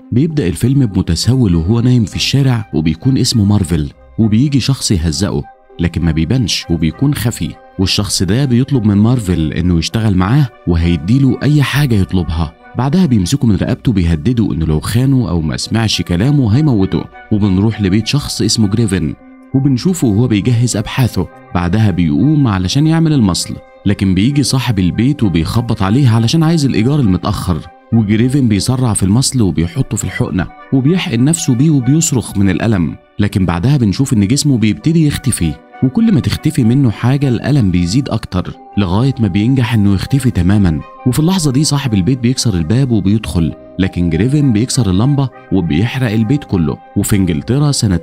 بيبدأ الفيلم بمتسول وهو نايم في الشارع وبيكون اسمه مارفل وبيجي شخص يهزقه لكن ما بيبانش وبيكون خفي والشخص ده بيطلب من مارفل انه يشتغل معاه وهيديله اي حاجة يطلبها بعدها بيمسكوا من رقبته بيهددوا انه لو خانه او ما سمعش كلامه هيموته وبنروح لبيت شخص اسمه جريفن وبنشوفه وهو بيجهز ابحاثه بعدها بيقوم علشان يعمل المصل لكن بيجي صاحب البيت وبيخبط عليه علشان عايز الايجار المتاخر وجريفن بيسرع في المصل وبيحطه في الحقنه وبيحقن نفسه بيه وبيصرخ من الالم لكن بعدها بنشوف ان جسمه بيبتدي يختفي وكل ما تختفي منه حاجة الألم بيزيد أكتر لغاية ما بينجح إنه يختفي تماما وفي اللحظة دي صاحب البيت بيكسر الباب وبيدخل لكن جريفن بيكسر اللمبة وبيحرق البيت كله وفي إنجلترا سنة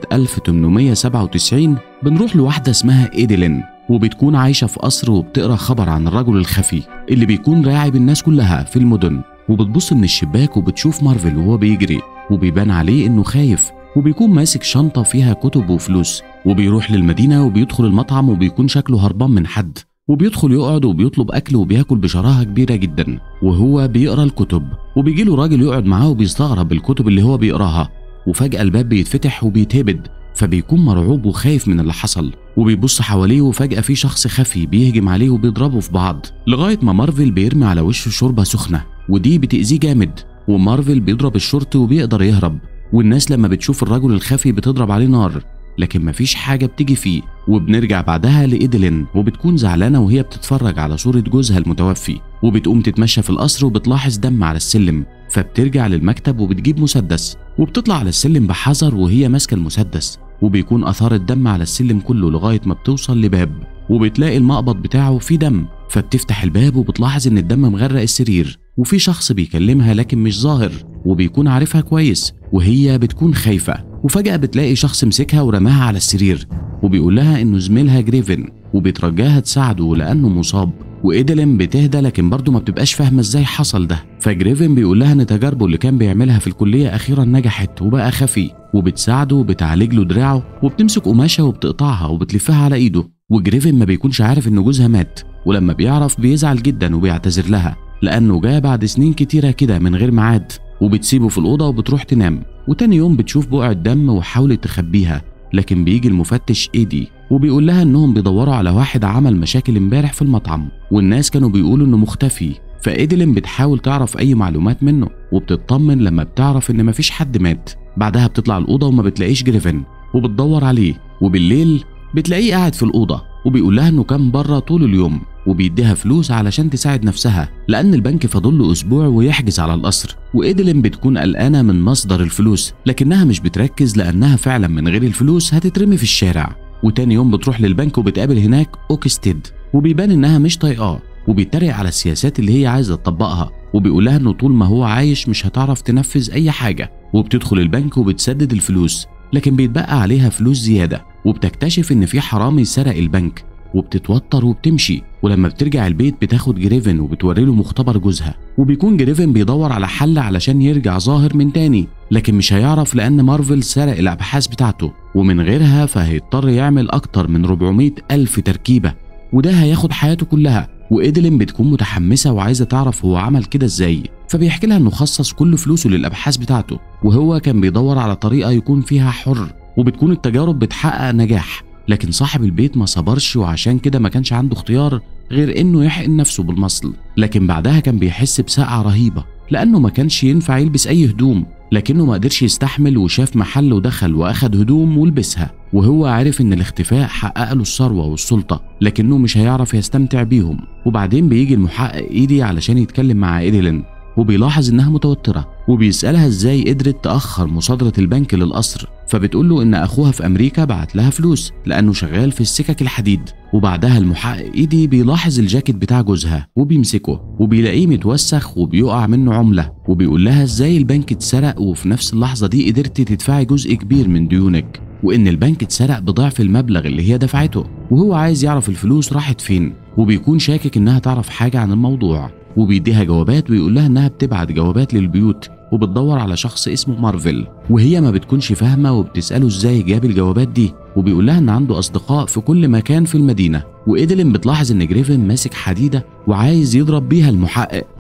1897 بنروح لواحدة اسمها إيديلين وبتكون عايشة في قصر وبتقرا خبر عن الرجل الخفي اللي بيكون راعب الناس كلها في المدن وبتبص من الشباك وبتشوف مارفل وهو بيجري وبيبان عليه إنه خايف وبيكون ماسك شنطة فيها كتب وفلوس وبيروح للمدينة وبيدخل المطعم وبيكون شكله هربان من حد وبيدخل يقعد وبيطلب أكل وبياكل بشراهة كبيرة جدا وهو بيقرا الكتب وبيجي له راجل يقعد معاه وبيستغرب الكتب اللي هو بيقراها وفجأة الباب بيتفتح وبيتهبد فبيكون مرعوب وخايف من اللي حصل وبيبص حواليه وفجأة في شخص خفي بيهجم عليه وبيضربه في بعض لغاية ما مارفل بيرمي على وشه شوربة سخنة ودي بتأذيه جامد ومارفل بيضرب الشرطي وبيقدر يهرب والناس لما بتشوف الرجل الخفي بتضرب عليه نار لكن مفيش حاجة بتيجي فيه وبنرجع بعدها لإيدلين وبتكون زعلانة وهي بتتفرج على صورة جوزها المتوفي وبتقوم تتمشى في القصر وبتلاحظ دم على السلم فبترجع للمكتب وبتجيب مسدس وبتطلع على السلم بحذر وهي ماسكة المسدس وبيكون أثار الدم على السلم كله لغاية ما بتوصل لباب وبتلاقي المقبض بتاعه فيه دم فبتفتح الباب وبتلاحظ إن الدم مغرق السرير وفي شخص بيكلمها لكن مش ظاهر وبيكون عارفها كويس وهي بتكون خايفة وفجأة بتلاقي شخص مسكها ورماها على السرير وبيقول لها إنه زميلها جريفن وبيترجاها تساعده لأنه مصاب وإيدلين بتهدى لكن برضه ما بتبقاش فاهمة إزاي حصل ده فجريفن بيقول لها إن تجاربه اللي كان بيعملها في الكلية أخيرا نجحت وبقى خفي وبتساعده وبتعالج له دراعه وبتمسك قماشة وبتقطعها وبتلفها على إيده وجريفن ما بيكونش عارف إن جوزها مات ولما بيعرف بيزعل جدا وبيعتذر لها لأنه جاء بعد سنين كتيرة كده من غير ميعاد وبتسيبه في الأوضة وبتروح تنام وتاني يوم بتشوف بقعة دم وحاولت تخبيها لكن بيجي المفتش ايدي وبيقول لها انهم بيدوروا على واحد عمل مشاكل امبارح في المطعم والناس كانوا بيقولوا انه مختفي فايدلين بتحاول تعرف اي معلومات منه وبتطمن لما بتعرف ان مفيش حد مات بعدها بتطلع الاوضه وما بتلاقيش جريفن وبتدور عليه وبالليل بتلاقيه قاعد في الاوضه وبيقول لها انه كان بره طول اليوم وبيديها فلوس علشان تساعد نفسها لأن البنك فاضل له أسبوع ويحجز على القصر وإيدلين بتكون قلقانة من مصدر الفلوس لكنها مش بتركز لأنها فعلا من غير الفلوس هتترمي في الشارع وتاني يوم بتروح للبنك وبتقابل هناك أوكستيد وبيبان إنها مش طايقاه وبيتريق على السياسات اللي هي عايزة تطبقها وبيقول لها إنه طول ما هو عايش مش هتعرف تنفذ أي حاجة وبتدخل البنك وبتسدد الفلوس لكن بيتبقى عليها فلوس زيادة وبتكتشف إن في حرامي سرق البنك وبتتوتر وبتمشي ولما بترجع البيت بتاخد جريفن وبتوري له مختبر جوزها وبيكون جريفن بيدور على حل علشان يرجع ظاهر من تاني لكن مش هيعرف لأن مارفل سرق الأبحاث بتاعته ومن غيرها فهيضطر يعمل أكتر من 400 ألف تركيبة وده هياخد حياته كلها وإيدلين بتكون متحمسة وعايزة تعرف هو عمل كده ازاي فبيحكي لها انه خصص كل فلوسه للأبحاث بتاعته وهو كان بيدور على طريقة يكون فيها حر وبتكون التجارب بتحقق نجاح لكن صاحب البيت ما صبرش وعشان كده ما كانش عنده اختيار غير انه يحقن نفسه بالمصل لكن بعدها كان بيحس بسقعة رهيبة لانه ما كانش ينفع يلبس اي هدوم لكنه ما قدرش يستحمل وشاف محل ودخل واخد هدوم ولبسها وهو عارف ان الاختفاء حقق له الثروة والسلطة لكنه مش هيعرف يستمتع بيهم وبعدين بيجي المحقق ايدي علشان يتكلم مع ايديلين وبيلاحظ انها متوتره وبيسالها ازاي قدرت تاخر مصادره البنك للقصر فبتقول له ان اخوها في امريكا بعت لها فلوس لانه شغال في السكك الحديد وبعدها المحقق ايدي بيلاحظ الجاكيت بتاع جوزها وبيمسكه وبيلاقيه متوسخ وبيقع منه عمله وبيقول لها ازاي البنك اتسرق وفي نفس اللحظه دي قدرتي تدفعي جزء كبير من ديونك وان البنك اتسرق بضعف المبلغ اللي هي دفعته وهو عايز يعرف الفلوس راحت فين وبيكون شاكك انها تعرف حاجه عن الموضوع وبيديها جوابات ويقول لها انها بتبعت جوابات للبيوت وبتدور على شخص اسمه مارفل وهي ما بتكونش فاهمه وبتساله ازاي جاب الجوابات دي وبيقول لها ان عنده اصدقاء في كل مكان في المدينه وايدلين بتلاحظ ان جريفن ماسك حديده وعايز يضرب بيها المحقق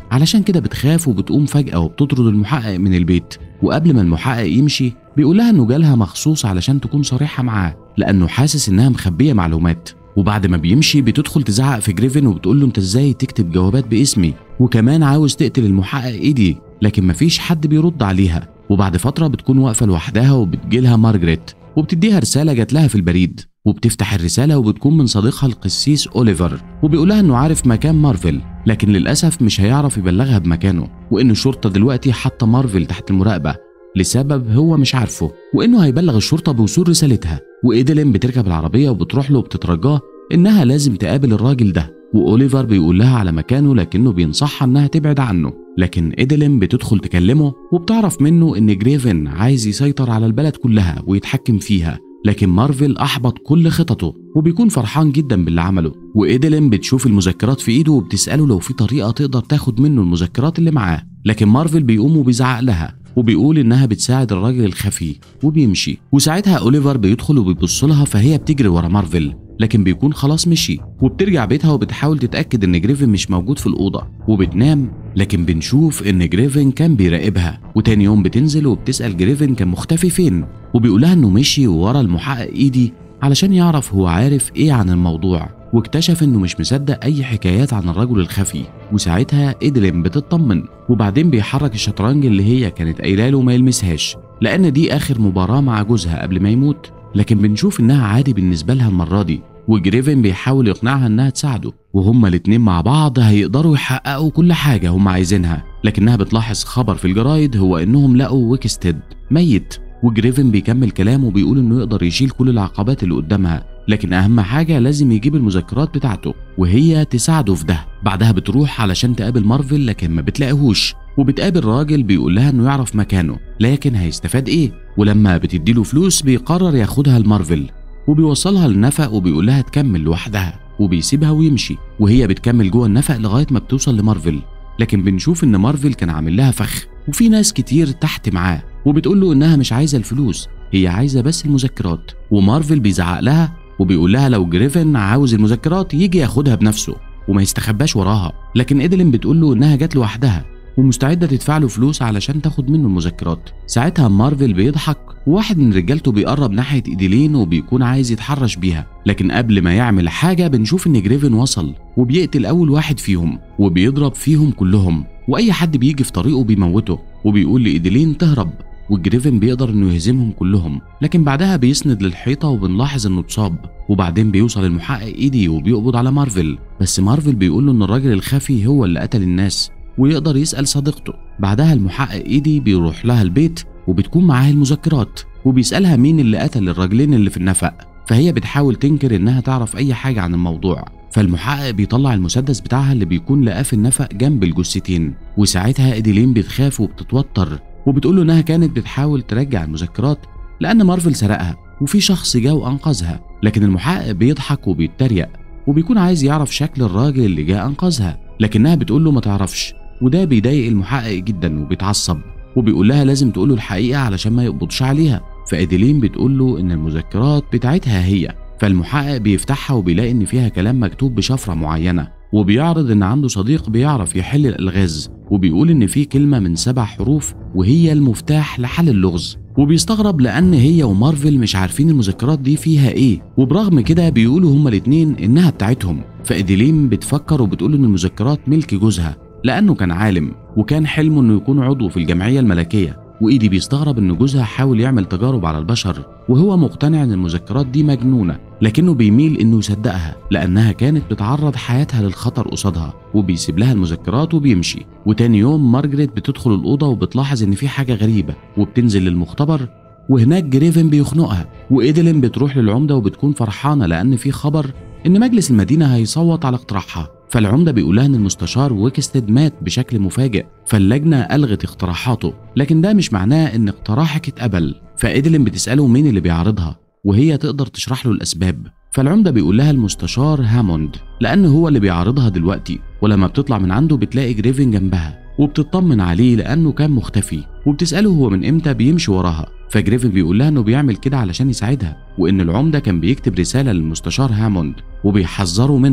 علشان كده بتخاف وبتقوم فجأة وبتطرد المحقق من البيت وقبل ما المحقق يمشي بيقول لها انه جالها مخصوص علشان تكون صريحة معاه لأنه حاسس انها مخبية معلومات وبعد ما بيمشي بتدخل تزعق في جريفن وبتقول له انت ازاي تكتب جوابات باسمي وكمان عاوز تقتل المحقق ايدي لكن مفيش حد بيرد عليها وبعد فترة بتكون واقفة لوحدها وبتجيلها مارجريت وبتديها رسالة جات لها في البريد وبتفتح الرسالة وبتكون من صديقها القسيس أوليفر وبيقولها إنه عارف مكان مارفل لكن للأسف مش هيعرف يبلغها بمكانه وإن الشرطة دلوقتي حاطة مارفل تحت المراقبة لسبب هو مش عارفه وإنه هيبلغ الشرطة بوصول رسالتها وإيدلين بتركب العربية وبتروح له وبتترجاه إنها لازم تقابل الراجل ده وأوليفر بيقول لها على مكانه لكنه بينصحها إنها تبعد عنه لكن إيدلين بتدخل تكلمه وبتعرف منه إن جريفن عايز يسيطر على البلد كلها ويتحكم فيها لكن مارفل أحبط كل خططه وبيكون فرحان جدا باللي عمله وإيدلين بتشوف المذكرات في إيده وبتسأله لو في طريقة تقدر تاخد منه المذكرات اللي معاه لكن مارفل بيقوم وبيزعق لها وبيقول انها بتساعد الراجل الخفي وبيمشي وساعتها اوليفر بيدخل وبيبص لها فهي بتجري ورا مارفل لكن بيكون خلاص مشي وبترجع بيتها وبتحاول تتاكد ان جريفن مش موجود في الاوضه وبتنام لكن بنشوف ان جريفن كان بيراقبها وتاني يوم بتنزل وبتسال جريفن كان مختفي فين وبيقولها انه مشي ورا المحقق ايدي علشان يعرف هو عارف ايه عن الموضوع واكتشف انه مش مصدق اي حكايات عن الرجل الخفي وساعتها ادلين بتطمن وبعدين بيحرك الشطرنج اللي هي كانت قايله له ما يلمسهاش لان دي اخر مباراه مع جوزها قبل ما يموت لكن بنشوف انها عادي بالنسبه لها المره دي وجريفن بيحاول يقنعها انها تساعده وهما الاتنين مع بعض هيقدروا يحققوا كل حاجه هما عايزينها لكنها بتلاحظ خبر في الجرايد هو انهم لقوا ويكستد ميت وجريفن بيكمل كلامه وبيقول انه يقدر يشيل كل العقبات اللي قدامها لكن اهم حاجه لازم يجيب المذكرات بتاعته وهي تساعده في ده بعدها بتروح علشان تقابل مارفل لكن ما بتلاقيهوش وبتقابل راجل بيقول لها انه يعرف مكانه لكن هيستفاد ايه ولما بتديله فلوس بيقرر ياخدها لمارفل وبيوصلها للنفق وبيقول لها تكمل لوحدها وبيسيبها ويمشي وهي بتكمل جوه النفق لغايه ما بتوصل لمارفل لكن بنشوف ان مارفل كان عامل لها فخ وفي ناس كتير تحت معاه وبتقول له انها مش عايزه الفلوس هي عايزه بس المذكرات ومارفل بيزعق لها وبيقول لها لو جريفن عاوز المذكرات يجي ياخدها بنفسه وما يستخباش وراها لكن ايدلين بتقول له انها جت لوحدها ومستعدة تدفع له فلوس علشان تاخد منه المذكرات ساعتها مارفل بيضحك وواحد من رجالته بيقرب ناحية إيديلين وبيكون عايز يتحرش بيها لكن قبل ما يعمل حاجة بنشوف إن جريفن وصل وبيقتل أول واحد فيهم وبيضرب فيهم كلهم وأي حد بيجي في طريقه بيموته وبيقول لإيديلين تهرب والجريفن بيقدر انه يهزمهم كلهم لكن بعدها بيسند للحيطة وبنلاحظ انه اتصاب وبعدين بيوصل المحقق ايدي وبيقبض على مارفل بس مارفل بيقول له ان الراجل الخفي هو اللي قتل الناس ويقدر يسأل صديقته بعدها المحقق ايدي بيروح لها البيت وبتكون معاه المذكرات وبيسألها مين اللي قتل الراجلين اللي في النفق فهي بتحاول تنكر انها تعرف اي حاجة عن الموضوع فالمحقق بيطلع المسدس بتاعها اللي بيكون لقاه في النفق جنب الجثتين وساعتها ايديلين بتخاف وبتتوتر وبتقول له انها كانت بتحاول ترجع المذكرات لان مارفل سرقها وفي شخص جه وانقذها لكن المحقق بيضحك وبيتريق وبيكون عايز يعرف شكل الراجل اللي جه انقذها لكنها بتقول له ما تعرفش وده بيضايق المحقق جدا وبيتعصب وبيقول لها لازم تقول له الحقيقه علشان ما يقبضش عليها فاديلين بتقول له ان المذكرات بتاعتها هي فالمحقق بيفتحها وبيلاقي ان فيها كلام مكتوب بشفره معينه وبيعرض ان عنده صديق بيعرف يحل الالغاز وبيقول ان في كلمه من سبع حروف وهي المفتاح لحل اللغز وبيستغرب لان هي ومارفل مش عارفين المذكرات دي فيها ايه وبرغم كده بيقولوا هما الاتنين انها بتاعتهم فاديلين بتفكر وبتقول ان المذكرات ملك جوزها لانه كان عالم وكان حلمه انه يكون عضو في الجمعيه الملكيه وايدي بيستغرب ان جوزها حاول يعمل تجارب على البشر وهو مقتنع ان المذكرات دي مجنونه لكنه بيميل انه يصدقها لانها كانت بتعرض حياتها للخطر قصادها وبيسيب لها المذكرات وبيمشي وتاني يوم مارجريت بتدخل الاوضه وبتلاحظ ان في حاجه غريبه وبتنزل للمختبر وهناك جريفن بيخنقها وايدلين بتروح للعمده وبتكون فرحانه لان في خبر ان مجلس المدينه هيصوت على اقتراحها فالعمده بيقولها ان المستشار ويكستد مات بشكل مفاجئ فاللجنه الغت اقتراحاته لكن ده مش معناه ان اقتراحك اتقبل فايدلين بتساله مين اللي بيعارضها وهي تقدر تشرح له الاسباب فالعمده بيقول لها المستشار هاموند لان هو اللي بيعارضها دلوقتي ولما بتطلع من عنده بتلاقي جريفن جنبها وبتطمن عليه لانه كان مختفي وبتساله هو من امتى بيمشي وراها فجريفن بيقول لها انه بيعمل كده علشان يساعدها وان العمده كان بيكتب رساله للمستشار هاموند وبيحذره منها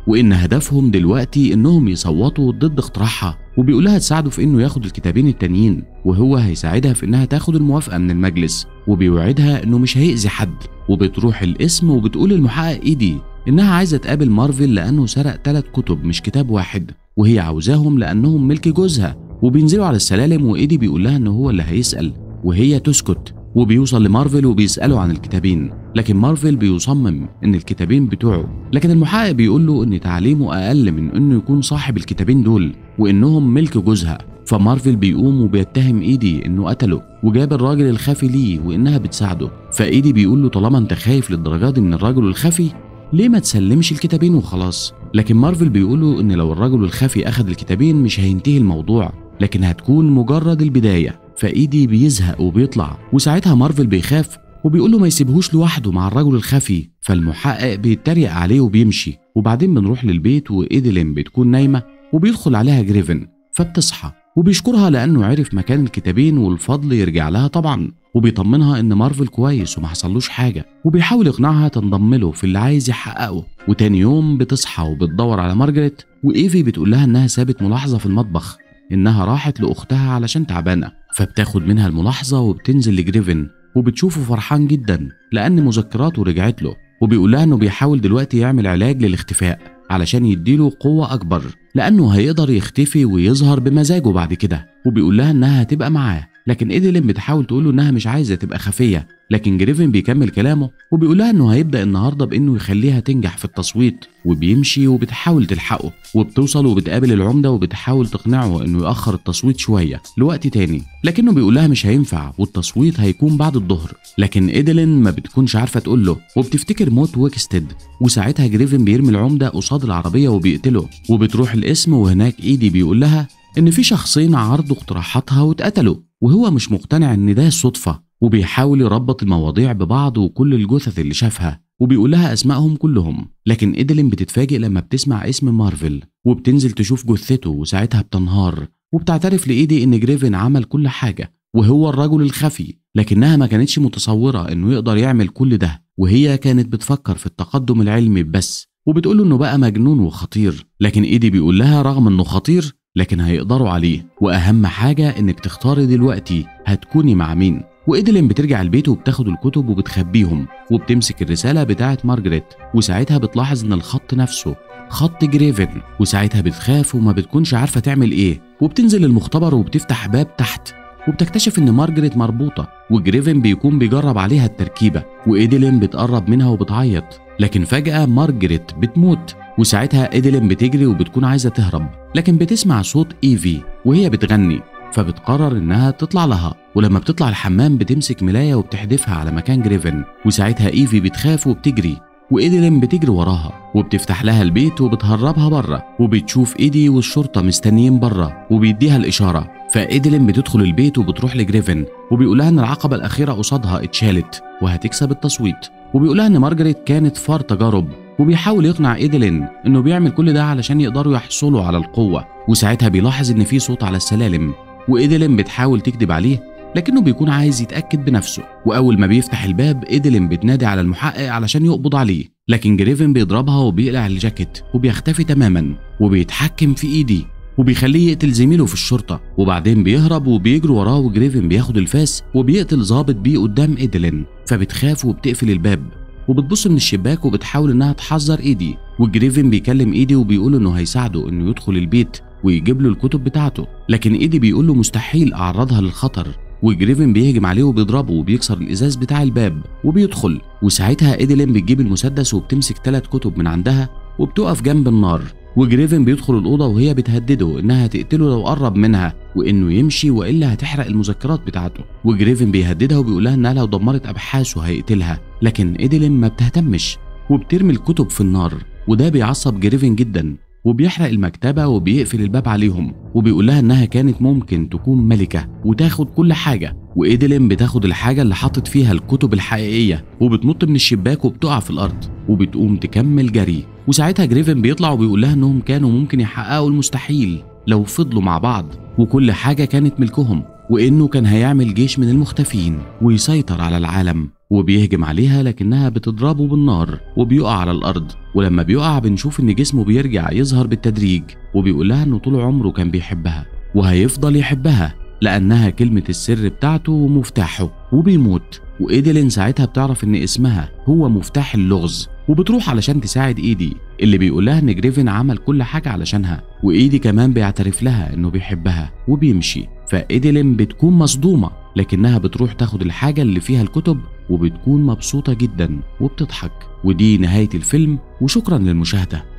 وإن هدفهم دلوقتي إنهم يصوتوا ضد اقتراحها وبيقولها تساعده في إنه ياخد الكتابين التانيين وهو هيساعدها في إنها تاخد الموافقة من المجلس وبيوعدها إنه مش هيأذي حد وبتروح القسم وبتقول للمحقق إيدي إنها عايزة تقابل مارفل لأنه سرق ثلاث كتب مش كتاب واحد وهي عاوزاهم لأنهم ملك جوزها وبينزلوا على السلالم وإيدي بيقول لها إن هو اللي هيسأل وهي تسكت وبيوصل لمارفل وبيسأله عن الكتابين لكن مارفل بيصمم ان الكتابين بتوعه لكن المحقق بيقول له ان تعليمه اقل من انه يكون صاحب الكتابين دول وانهم ملك جوزها فمارفل بيقوم وبيتهم ايدي انه قتله وجاب الراجل الخفي ليه وانها بتساعده فايدي بيقول له طالما انت خايف للدرجه دي من الرجل الخفي ليه ما تسلمش الكتابين وخلاص لكن مارفل بيقولوا ان لو الرجل الخفي اخذ الكتابين مش هينتهي الموضوع لكن هتكون مجرد البدايه فايدي بيزهق وبيطلع وساعتها مارفل بيخاف وبيقول له ما يسيبهوش لوحده مع الرجل الخفي فالمحقق بيتريق عليه وبيمشي وبعدين بنروح للبيت وايديلين بتكون نايمه وبيدخل عليها جريفن فبتصحى وبيشكرها لانه عرف مكان الكتابين والفضل يرجع لها طبعا وبيطمنها ان مارفل كويس وما حصلوش حاجه وبيحاول يقنعها تنضم له في اللي عايز يحققه وتاني يوم بتصحى وبتدور على مارجريت وايفي بتقول لها انها سابت ملاحظه في المطبخ انها راحت لاختها علشان تعبانه فبتاخد منها الملاحظه وبتنزل لجريفن وبتشوفه فرحان جدا لان مذكراته رجعت له وبيقول لها انه بيحاول دلوقتي يعمل علاج للاختفاء علشان يديله قوة أكبر لأنه هيقدر يختفي ويظهر بمزاجه بعد كده وبيقول لها إنها هتبقى معاه لكن إيديلين بتحاول تقول له إنها مش عايزة تبقى خفية لكن جريفن بيكمل كلامه وبيقول لها إنه هيبدأ النهاردة بإنه يخليها تنجح في التصويت وبيمشي وبتحاول تلحقه وبتوصل وبتقابل العمدة وبتحاول تقنعه إنه يأخر التصويت شوية لوقت تاني لكنه بيقول لها مش هينفع والتصويت هيكون بعد الظهر لكن إيديلين ما بتكونش عارفة تقول له وبتفتكر موت ويكستد وساعتها جريفن بيرمي العمدة قصاد العربية وبيقتله وبتروح القسم وهناك إيدي بيقول لها إن في شخصين عرضوا اقتراحاتها واتقتلوا وهو مش مقتنع إن ده صدفة وبيحاول يربط المواضيع ببعض وكل الجثث اللي شافها وبيقول لها أسمائهم كلهم لكن إيدلين بتتفاجئ لما بتسمع اسم مارفل وبتنزل تشوف جثته وساعتها بتنهار وبتعترف لإيدي إن جريفن عمل كل حاجة وهو الرجل الخفي لكنها ما كانتش متصورة إنه يقدر يعمل كل ده وهي كانت بتفكر في التقدم العلمي بس وبتقول إنه بقى مجنون وخطير لكن إيدي بيقول لها رغم إنه خطير لكن هيقدروا عليه وأهم حاجة إنك تختاري دلوقتي هتكوني مع مين وإيدلين بترجع البيت وبتاخد الكتب وبتخبيهم وبتمسك الرسالة بتاعة مارجريت وساعتها بتلاحظ إن الخط نفسه خط جريفن وساعتها بتخاف وما بتكونش عارفة تعمل إيه وبتنزل المختبر وبتفتح باب تحت وبتكتشف إن مارجريت مربوطة وجريفن بيكون بيجرب عليها التركيبة وإيدلين بتقرب منها وبتعيط لكن فجأة مارجريت بتموت وساعتها إيدلين بتجري وبتكون عايزة تهرب لكن بتسمع صوت إيفي وهي بتغني فبتقرر انها تطلع لها ولما بتطلع الحمام بتمسك ملايه وبتحدفها على مكان جريفن وساعتها ايفي بتخاف وبتجري وايديلين بتجري وراها وبتفتح لها البيت وبتهربها بره وبتشوف ايدي والشرطه مستنيين بره وبيديها الاشاره فايديلين بتدخل البيت وبتروح لجريفن وبيقولها ان العقبه الاخيره قصادها اتشالت وهتكسب التصويت وبيقولها ان مارجريت كانت فار تجارب وبيحاول يقنع ايديلين انه بيعمل كل ده علشان يقدروا يحصلوا على القوه وساعتها بيلاحظ ان في صوت على السلالم وإيديلين بتحاول تكذب عليه لكنه بيكون عايز يتأكد بنفسه وأول ما بيفتح الباب إيديلين بتنادي على المحقق علشان يقبض عليه لكن جريفن بيضربها وبيقلع الجاكيت وبيختفي تماما وبيتحكم في إيدي وبيخليه يقتل زميله في الشرطة وبعدين بيهرب وبيجروا وراه وجريفن بياخد الفاس وبيقتل ظابط بيه قدام إيديلين فبتخاف وبتقفل الباب وبتبص من الشباك وبتحاول انها تحذر ايدي وجريفن بيكلم ايدي وبيقول انه هيساعده انه يدخل البيت ويجيب له الكتب بتاعته لكن ايدي بيقول له مستحيل اعرضها للخطر وجريفن بيهجم عليه وبيضربه وبيكسر الازاز بتاع الباب وبيدخل وساعتها ايديلين بتجيب المسدس وبتمسك ثلاث كتب من عندها وبتقف جنب النار وجريفن بيدخل الأوضة وهي بتهدده إنها تقتله لو قرب منها وإنه يمشي وإلا هتحرق المذكرات بتاعته وجريفن بيهددها وبيقولها إنها لو دمرت أبحاثه هيقتلها لكن إيديلين ما بتهتمش وبترمي الكتب في النار وده بيعصب جريفن جدا وبيحرق المكتبة وبيقفل الباب عليهم وبيقول لها إنها كانت ممكن تكون ملكة وتاخد كل حاجة وإيديلين بتاخد الحاجة اللي حاطط فيها الكتب الحقيقية وبتنط من الشباك وبتقع في الأرض وبتقوم تكمل جري وساعتها جريفن بيطلع وبيقول لها إنهم كانوا ممكن يحققوا المستحيل لو فضلوا مع بعض وكل حاجة كانت ملكهم وإنه كان هيعمل جيش من المختفين ويسيطر على العالم وبيهجم عليها لكنها بتضربه بالنار وبيقع على الأرض ولما بيقع بنشوف إن جسمه بيرجع يظهر بالتدريج وبيقول لها إنه طول عمره كان بيحبها وهيفضل يحبها لأنها كلمة السر بتاعته ومفتاحه وبيموت وإيديلين ساعتها بتعرف إن اسمها هو مفتاح اللغز وبتروح علشان تساعد إيدي اللي بيقول لها إن جريفن عمل كل حاجة علشانها وإيدي كمان بيعترف لها إنه بيحبها وبيمشي فإيديلين بتكون مصدومة لكنها بتروح تاخد الحاجة اللي فيها الكتب وبتكون مبسوطة جدا وبتضحك ودي نهاية الفيلم وشكرا للمشاهدة